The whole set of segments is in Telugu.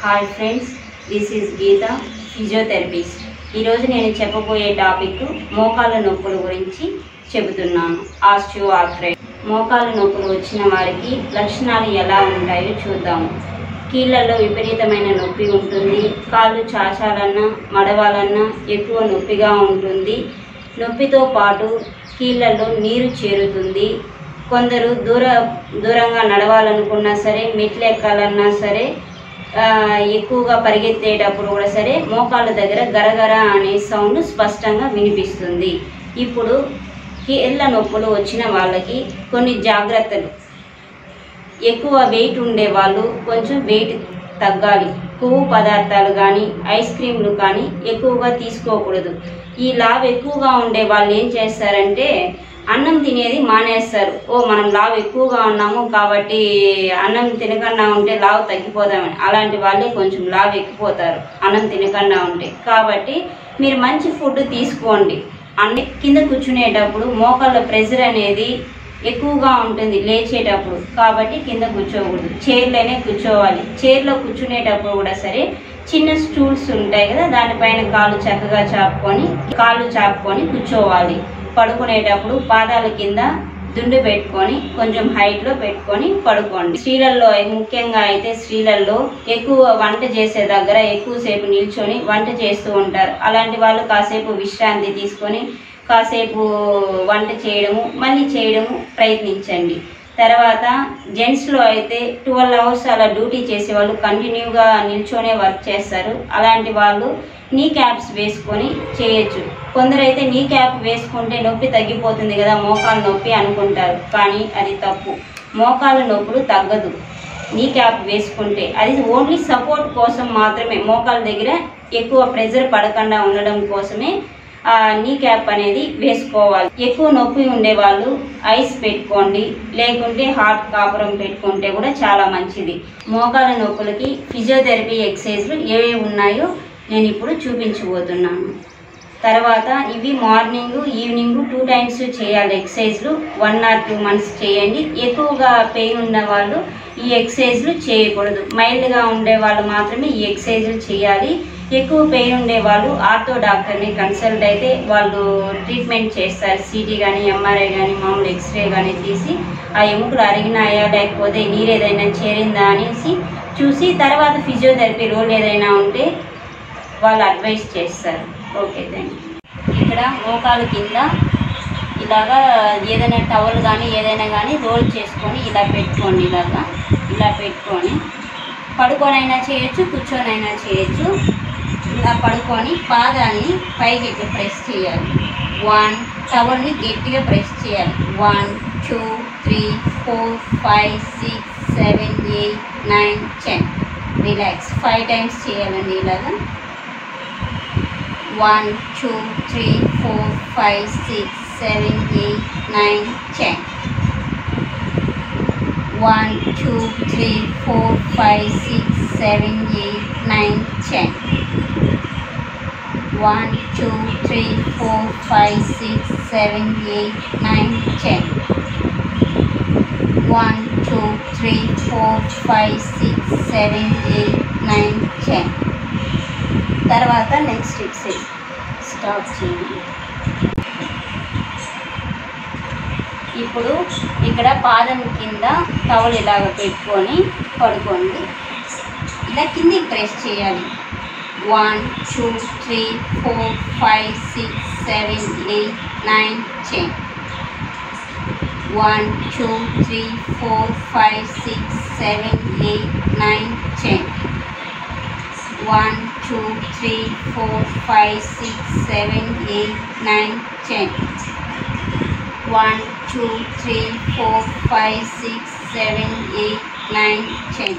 hi friends this is Geetha physiotherapist ఈరోజు నేను చెప్పబోయే టాపిక్ మోకాళ్ళ నొప్పుల గురించి చెబుతున్నాను ఆస్టియో ఆర్థరైట్ మోకాళ్ళ నొప్పులు వచ్చిన వారికి లక్షణాలు ఎలా ఉంటాయో చూద్దాము కీళ్ళల్లో విపరీతమైన నొప్పి ఉంటుంది కాళ్ళు చాచాలన్నా మడవాలన్నా ఎక్కువ నొప్పిగా ఉంటుంది నొప్పితో పాటు కీళ్ళల్లో నీరు చేరుతుంది కొందరు దూర దూరంగా నడవాలనుకున్నా సరే మెట్లు ఎక్కాలన్నా సరే ఆ, ఎక్కువగా పరిగెత్తేటప్పుడు కూడా సరే మోకాళ్ళ దగ్గర గరగర అనే సౌండ్ స్పష్టంగా వినిపిస్తుంది ఇప్పుడు కీళ్ళ నొప్పులు వచ్చిన వాళ్ళకి కొన్ని జాగ్రత్తలు ఎక్కువ వెయిట్ ఉండే వాళ్ళు కొంచెం వెయిట్ తగ్గాలి కొవ్వు పదార్థాలు కానీ ఐస్ క్రీమ్లు కానీ ఎక్కువగా తీసుకోకూడదు ఈ లావ్ ఎక్కువగా ఉండే వాళ్ళు ఏం చేస్తారంటే అన్నం తినేది మానేస్తారు ఓ మనం లావ్ ఎక్కువగా ఉన్నాము కాబట్టి అన్నం తినకుండా ఉంటే లావ్ తగ్గిపోదామని అలాంటి వాళ్ళే కొంచెం లావ్ ఎక్కిపోతారు అన్నం తినకుండా ఉంటే కాబట్టి మీరు మంచి ఫుడ్ తీసుకోండి అన్ని కింద కూర్చునేటప్పుడు మోకాళ్ళ ప్రెషర్ అనేది ఎక్కువగా ఉంటుంది లేచేటప్పుడు కాబట్టి కింద కూర్చోకూడదు చైర్లోనే కూర్చోవాలి చైర్లో కూర్చునేటప్పుడు కూడా సరే చిన్న స్టూల్స్ ఉంటాయి కదా దానిపైన కాళ్ళు చక్కగా చాపుకొని కాళ్ళు చాపుకొని కూర్చోవాలి పడుకునేటప్పుడు పాదాల కింద దుండు పెట్టుకొని కొంచెం హైట్లో పెట్టుకొని పడుకోండి స్త్రీలలో ముఖ్యంగా అయితే స్త్రీలలో ఎక్కువ వంట చేసే దగ్గర ఎక్కువసేపు నిల్చొని వంట చేస్తూ ఉంటారు అలాంటి వాళ్ళు కాసేపు విశ్రాంతి తీసుకొని కాసేపు వంట చేయడము మళ్ళీ చేయడము ప్రయత్నించండి తర్వాత జెంట్స్లో అయితే ట్వెల్వ్ అవర్స్ అలా డ్యూటీ చేసే వాళ్ళు కంటిన్యూగా నిల్చొనే వర్క్ చేస్తారు అలాంటి వాళ్ళు నీ క్యాప్స్ వేసుకొని చేయొచ్చు కొందరైతే నీ క్యాప్ వేసుకుంటే నొప్పి తగ్గిపోతుంది కదా మోకాలు నొప్పి అనుకుంటారు కానీ అది తప్పు మోకాళ్ళ నొప్పులు తగ్గదు నీ క్యాప్ వేసుకుంటే అది ఓన్లీ సపోర్ట్ కోసం మాత్రమే మోకాళ్ళ దగ్గర ఎక్కువ ప్రెజర్ పడకుండా ఉండడం కోసమే ఆ నీ క్యాప్ అనేది వేసుకోవాలి ఎక్కువ నొప్పి ఉండే వాళ్ళు ఐస్ పెట్టుకోండి లేకుంటే హాట్ కాపురం పెట్టుకుంటే కూడా చాలా మంచిది మోకాళ్ళ నొప్పులకి ఫిజియోథెరపీ ఎక్సర్సైజ్లు ఏవేవి ఉన్నాయో నేను ఇప్పుడు చూపించబోతున్నాను తర్వాత ఇవి మార్నింగ్ ఈవినింగ్ టూ టైమ్స్ చేయాలి ఎక్సర్సైజ్లు వన్ ఆర్ టూ మంత్స్ చేయండి ఎక్కువగా పెయిన్ ఉన్న వాళ్ళు ఈ ఎక్సర్సైజ్లు చేయకూడదు మైల్డ్గా ఉండే వాళ్ళు మాత్రమే ఈ ఎక్సర్సైజ్లు చేయాలి ఎక్కువ పెయిన్ ఉండే వాళ్ళు ఆర్థో డాక్టర్ని కన్సల్ట్ అయితే వాళ్ళు ట్రీట్మెంట్ చేస్తారు సిటీ కానీ ఎంఆర్ఐ కానీ మామూలు ఎక్స్రే కానీ తీసి ఆ ఎముకలు అరిగినాయా లేకపోతే నీరు ఏదైనా చేరిందా అనేసి చూసి తర్వాత ఫిజియోథెరపీ రోల్ ఏదైనా ఉంటే వాళ్ళు అడ్వైస్ చేస్తారు ఓకే థ్యాంక్ ఇక్కడ మోకాలు కింద ఇలాగా ఏదైనా టవల్ కానీ ఏదైనా కానీ రోల్ చేసుకొని ఇలా పెట్టుకోండి ఇలాగా ఇలా పెట్టుకొని పడుకొనైనా చేయొచ్చు కూర్చొనైనా చేయొచ్చు ఇలా పడుకొని పాదాన్ని పైకి ఇట్లా ప్రెస్ చేయాలి వన్ టవల్ని గట్టిగా ప్రెస్ చేయాలి one two three four five six seven eight nine ten relax five times చేయాలండి ఇలాగా one two three four five six seven eight nine ten one two three four five six seven eight nine ten one two three four five six seven eight nine ten one two three four five six seven eight nine ten తర్వాత నెక్స్ట్ ఎక్సైజ్ స్టాప్ చేయండి ఇప్పుడు ఇక్కడ పాదం కింద టవల్ ఇలాగ పెట్టుకొని పడుకోండి ఇలా కిందికి ప్రెస్ చేయాలి one two three four five six seven eight nine ten one two three four five six seven eight nine ten one two three four five six seven eight nine ten one two three four five six seven eight nine ten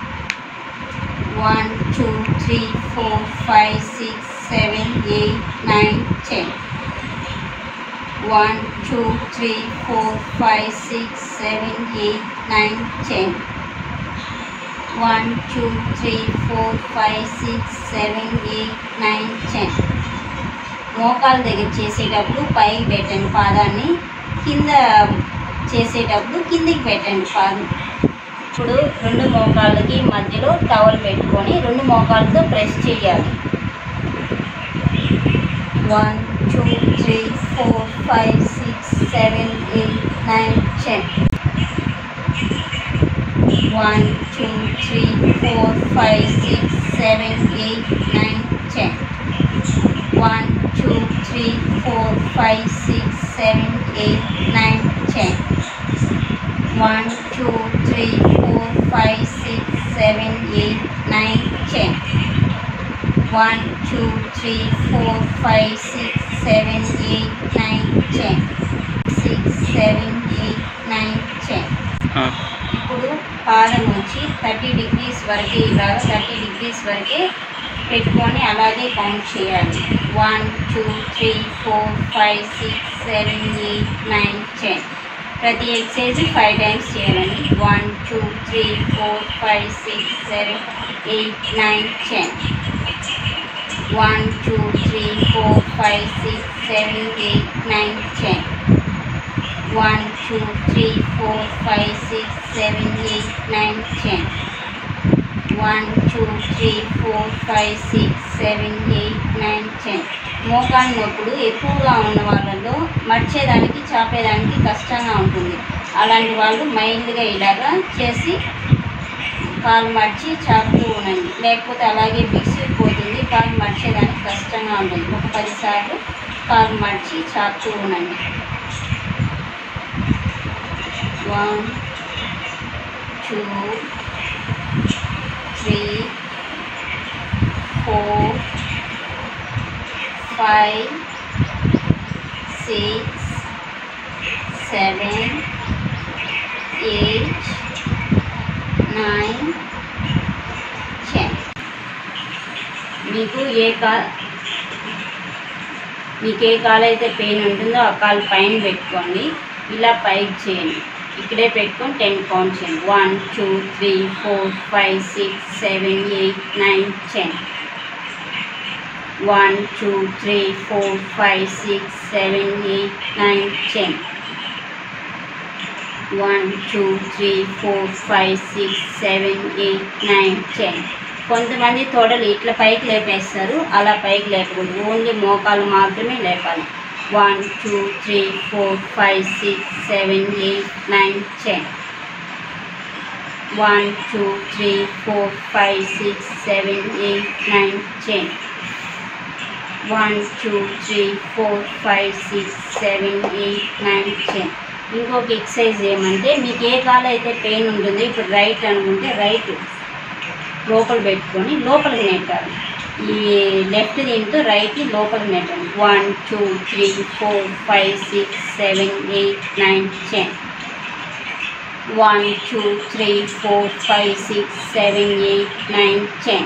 one two three four five six seven eight nine ten one two three four five six seven eight nine ten one two three four five six seven eight nine ten మోకాల దగ్గర చేసేటప్పుడు పైకి పెట్టండి పాదాన్ని కింద చేసేటప్పుడు కిందికి పెట్టండి పాదం ఇప్పుడు రెండు మోకాళ్ళకి మధ్యలో టవల్ పెట్టుకొని రెండు మోకాళ్ళతో ప్రెస్ చేయాలి one two three four five six seven eight nine ten one two three four five six seven eight nine ten one two three four five six seven eight nine ten one two three four five six seven eight nine ten one two three four five six seven eight nine ten six seven eight nine ten ఇప్పుడు పాదం వచ్చి థర్టీ డిగ్రీస్ వరకు ఇలాగ థర్టీ డిగ్రీస్ వరకే పెట్టుకొని అలాగే కౌంట్ చేయాలి one two three four five six seven eight nine ten ప్రతి ఎక్సైజ్ ఫైవ్ టైమ్స్ చేయాలండి one two three four five six seven eight nine ten one two three four five six seven eight nine ten one two three four five six seven eight nine ten one two three four five six seven eight nine ten మోకాలు నొప్పులు ఎక్కువగా ఉన్న వాళ్ళలో మర్చేదానికి చాపేదానికి కష్టంగా ఉంటుంది అలాంటి వాళ్ళు మైల్డ్గా ఇలాగా చేసి కాలు మర్చి చాపుతూ ఉండండి లేకపోతే అలాగే బిగిసిపోతుంది కాలు మర్చేదానికి కష్టంగా ఉంటుంది ఒక పదిసార్లు కాలు మర్చి చాపుతూ ఉండండి one two three four five six seven eight nine ten మీకు ఏ కా మీకు ఏ కాలు అయితే పెయిన్ ఉంటుందో ఆ కాలు పైన పెట్టుకోండి ఇలా పైకి చేయండి ఇక్కడే పెట్టుకొని టెన్ కౌంట్ చేయండి one two three four five six seven eight nine ten one two three four five six seven eight nine ten one two three four five six seven eight nine ten కొంతమంది తోడలు ఇట్లా పైకి లేపేస్తారు అలా పైకి లేపకూడదు ఓన్లీ మోకాలు మాత్రమే లేపాలి one two three four five six seven eight nine ten one two three four five six seven eight nine ten one two three four five six seven eight nine ten ఇంకొక ఎక్సర్సైజ్ ఏమంటే మీకు ఏ కాలు అయితే పెయిన్ ఉంటుందో ఇప్పుడు రైట్ అనుకుంటే రైట్ లోపల పెట్టుకొని లోపలికి నెట్టాలి ఈ లెఫ్ట్ దీంతో రైట్ లోపలికి నెట్టండి one two three four five six seven eight nine ten one two three four five six seven eight nine ten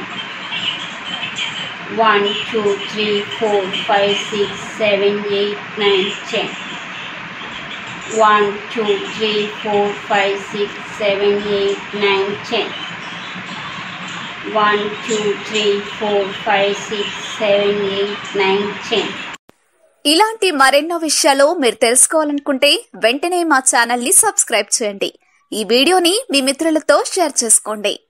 one two three four five six seven eight nine ten one two three four five six seven eight nine ten one two three four five six seven eight nine ten ఇలాంటి మరెన్నో విషయాలు మీరు తెలుసుకోవాలనుకుంటే వెంటనే మా ఛానల్ ని సబ్స్క్రైబ్ చేయండి ఈ వీడియోని మీ మిత్రులతో షేర్ చేసుకోండి